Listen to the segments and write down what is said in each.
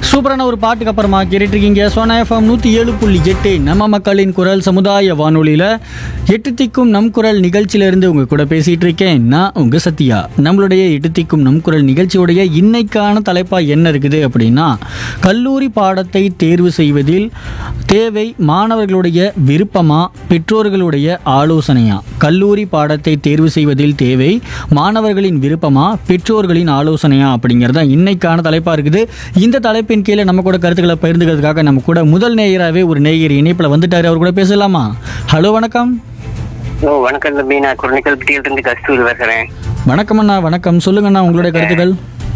சூப்பரான ஒரு பாட்டுக்கு அப்புறமா கேட்டுருக்கீங்க சோனா எஃப்எம் நூற்றி ஏழு புள்ளி எட்டு நம்ம மக்களின் குரல் சமுதாய வானொலியில் எட்டு திக்கும் நம் குரல் நிகழ்ச்சியிலேருந்து உங்கள் கூட பேசிகிட்டு இருக்கேன் நான் உங்கள் சத்யா நம்மளுடைய எட்டு திக்கும் நம் குரல் நிகழ்ச்சியுடைய இன்னைக்கான தலைப்பாக என்ன இருக்குது அப்படின்னா கல்லூரி பாடத்தை தேர்வு செய்வதில் தேவை மாணவர்களுடைய விருப்பமா பெற்றோர்களுடைய ஆலோசனையா கல்லூரி பாடத்தை தேர்வு செய்வதில் தேவை மாணவர்களின் விருப்பமா பெற்றோர்களின் ஆலோசனையா அப்படிங்கிறது தான் இன்னைக்கான தலைப்பாக இருக்குது இந்த தலைப்பின் கீழே நம்ம கூட கருத்துக்களை பகிர்ந்துக்கிறதுக்காக நம்ம கூட முதல் நேயராகவே ஒரு நேயர் இணைப்பில் வந்துட்டாரு அவர் கூட பேசலாமா ஹலோ வணக்கம் ஓ வணக்கம் தம்பி நான் குரணிக்கல்பட்டியில இருந்து கஸ்தூரி பேசுறேன் வணக்கம் அண்ணா வணக்கம் சொல்லுங்கண்ணா உங்களுடைய கருத்துக்கள்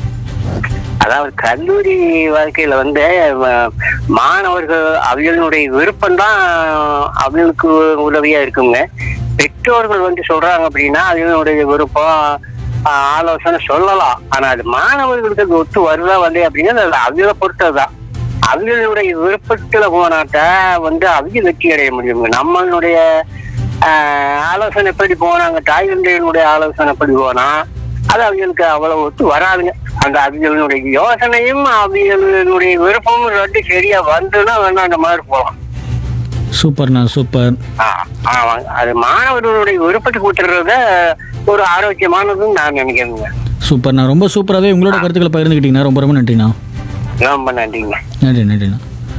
அதாவது கல்லூரி வாழ்க்கையில வந்து ம- மாணவர்கள் அவர்களுடைய விருப்பம் தான் அவங்களுக்கு உதவியா இருக்குங்க பெற்றோர்கள் வந்து சொல்றாங்க அப்படின்னா அவங்களுடைய விருப்பம் ஆஹ், ஆலோசனை சொல்லலாம் ஆனா அது மாணவர்களுக்கு அது ஒத்து வருதா வந்து அப்படின்னா அது அவங்கள பொறுத்ததுதான் அவங்களுடைய விருப்பத்துல போனாட்டா வந்து அவங்க வெற்றி அடைய முடியுங்க நம்மளுடைய ஆஹ், ஆலோசனைப்படி போனாங்க தாய் தந்தையினுடைய ஆலோசனைப்படி போனா அது அவங்களுக்கு அவ்வளவு ஒத்து வராதுங்க அந்த அவங்களுடைய யோசனையும் அவங்களுடைய விருப்பமும் ரெண்டு சரியா வந்துன்னா வேணா அந்த மாதிரி போகலாம் சூப்பர்ண்ணா சூப்பர் ஆ, ஆமாங்க. அது மாணவர்களுடைய விருப்பத்துக்கு விட்டுறத ஒரு ஆரோக்கியமானதுன்னு நான் நினைக்கிறேங்க சூப்பர்ண்ணா ரொம்ப சூப்பராகவே உங்களோட கருத்துக்களை பகிர்ந்துக்கிட்டீங்கண்ணா ரொம்ப ரொம்ப நன்றிண்ணா ரொம்ப நன்றிங்க நன்றி நன்றிண்ணா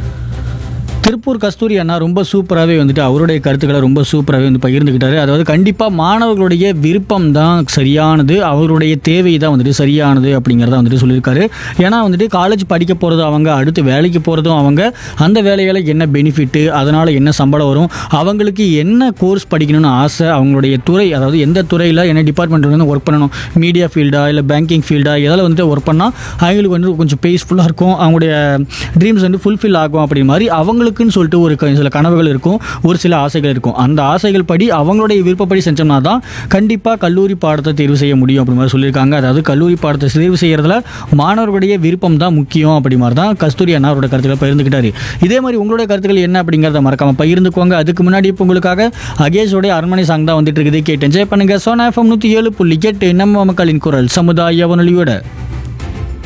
திருப்பூர் கஸ்தூரி அண்ணா ரொம்ப சூப்பராகவே வந்துட்டு அவருடைய கருத்துக்களை ரொம்ப சூப்பராகவே வந்து பகிர்ந்துக்கிட்டாரு அதாவது கண்டிப்பாக மாணவர்களுடைய விருப்பம் தான் சரியானது அவருடைய தேவை தான் வந்துட்டு சரியானது அப்படிங்கிறத வந்துட்டு சொல்லியிருக்காரு ஏன்னா வந்துட்டு காலேஜ் படிக்க போகிறதும் அவங்க அடுத்து வேலைக்கு போகிறதும் அவங்க அந்த வேலையால் என்ன பெனிஃபிட்டு அதனால் என்ன சம்பளம் வரும் அவங்களுக்கு என்ன கோர்ஸ் படிக்கணும்னு ஆசை அவங்களுடைய துறை அதாவது எந்த துறையில் என்ன டிபார்ட்மெண்ட் வந்து ஒர்க் பண்ணணும் மீடியா ஃபீல்டா இல்லை பேங்கிங் ஃபீல்டா எதில் வந்துட்டு ஒர்க் பண்ணால் அவங்களுக்கு வந்து கொஞ்சம் பீஸ்ஃபுல்லாக இருக்கும் அவங்களுடைய ட்ரீம்ஸ் வந்து ஃபுல்ஃபில் ஆகும் அப்படி மாதிரி அவங்களுக்குன்னு சொல்லிட்டு ஒரு க- சில கனவுகள் இருக்கும் ஒரு சில ஆசைகள் இருக்கும் அந்த ஆசைகள் படி அவங்களுடைய விருப்பப்படி செஞ்சோம்னா தான் கண்டிப்பாக கல்லூரி பாடத்தை தேர்வு செய்ய முடியும் அப்படி மாதிரி சொல்லியிருக்காங்க அதாவது கல்லூரி பாடத்தை தேர்வு செய்யறதுல மாணவர்களுடைய விருப்பம் தான் முக்கியம் அப்படி மாதிரி தான் கஸ்தூரி அண்ணா அவரோட கருத்துக்களை பகிர்ந்துக்கிட்டாரு இதே மாதிரி உங்களுடைய கருத்துக்கள் என்ன அப்படிங்கிறத மறக்காம பகிர்ந்துக்கோங்க அதுக்கு முன்னாடி இப்போ உங்களுக்காக அகேஷோடைய அரண்மனை சாங் தான் வந்துட்டு இருக்குது கேட்டு என்ஜாய் பண்ணுங்க சோனா எஃப்எம் நூற்றி ஏழு புள்ளி எட்டு நம்ம மக்களின் குரல் சமுதாய வானொலியோட